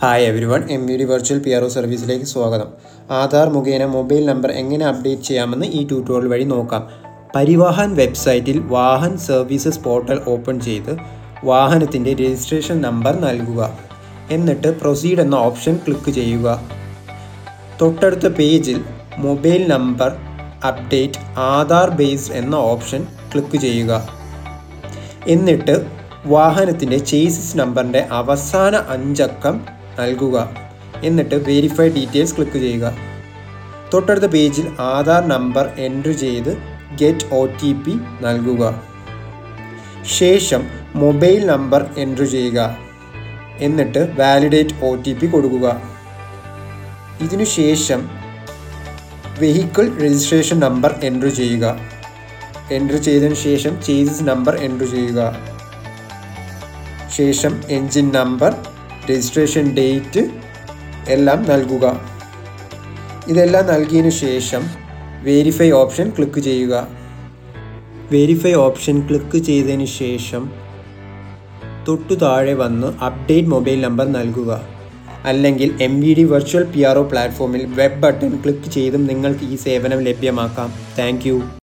hi everyone M V D virtual P R O സർവീസിലേക്ക് സ്വാഗതം ആധാർ മുഖേന mobile number എങ്ങനെ അപ്ഡേറ്റ് ചെയ്യാമെന്ന് ഈ ട്യൂട്ടോറിയൽ വഴി നോക്കാം പരിവാഹൻ വെബ്സൈറ്റിൽ വാഹൻ സർവീസസ് പോർട്ടൽ ഓപ്പൺ ചെയ്ത് വാഹനത്തിൻ്റെ രജിസ്ട്രേഷൻ നമ്പർ നൽകുക എന്നിട്ട് പ്രൊസീഡ് എന്ന ഓപ്ഷൻ ക്ലിക്ക് ചെയ്യുക തൊട്ടടുത്ത പേജിൽ mobile number update Aadhaar based എന്ന ഓപ്ഷൻ ക്ലിക്ക് ചെയ്യുക എന്നിട്ട് വാഹനത്തിൻ്റെ ചേസിസ് നമ്പറിൻ്റെ അവസാന അഞ്ചക്കം നൽകുക എന്നിട്ട് വെരിഫൈ ഡീറ്റെയിൽസ് ക്ലിക്ക് ചെയ്യുക തൊട്ടടുത്ത പേജിൽ ആധാർ നമ്പർ എൻട്രി ചെയ്ത് ഗെറ്റ് ഒ ടി പി നൽകുക ശേഷം മൊബൈൽ നമ്പർ എൻട്രി ചെയ്യുക എന്നിട്ട് വാലിഡേറ്റ് ഒ ടി പി കൊടുക്കുക ഇതിനുശേഷം വെഹിക്കിൾ രജിസ്ട്രേഷൻ നമ്പർ എൻട്രി ചെയ്യുക എൻട്രി ചെയ്തതിനു ശേഷം ചേസസ് നമ്പർ എൻട്രി ചെയ്യുക ശേഷം എൻജിൻ നമ്പർ രജിസ്ട്രേഷൻ ഡേറ്റ് എല്ലാം നൽകുക ഇതെല്ലാം നൽകിയതിനു ശേഷം വെരിഫൈ ഓപ്ഷൻ ക്ലിക്ക് ചെയ്യുക വെരിഫൈ ഓപ്ഷൻ ക്ലിക്ക് ചെയ്തതിന് ശേഷം തൊട്ടു താഴെ വന്ന് അപ്ഡേറ്റ് മൊബൈൽ നമ്പർ നൽകുക അല്ലെങ്കിൽ M V D virtual P R O പ്ലാറ്റ്ഫോമിൽ വെബ് ബട്ടൺ ക്ലിക്ക് ചെയ്തും നിങ്ങൾക്ക് ഈ സേവനം ലഭ്യമാക്കാം താങ്ക്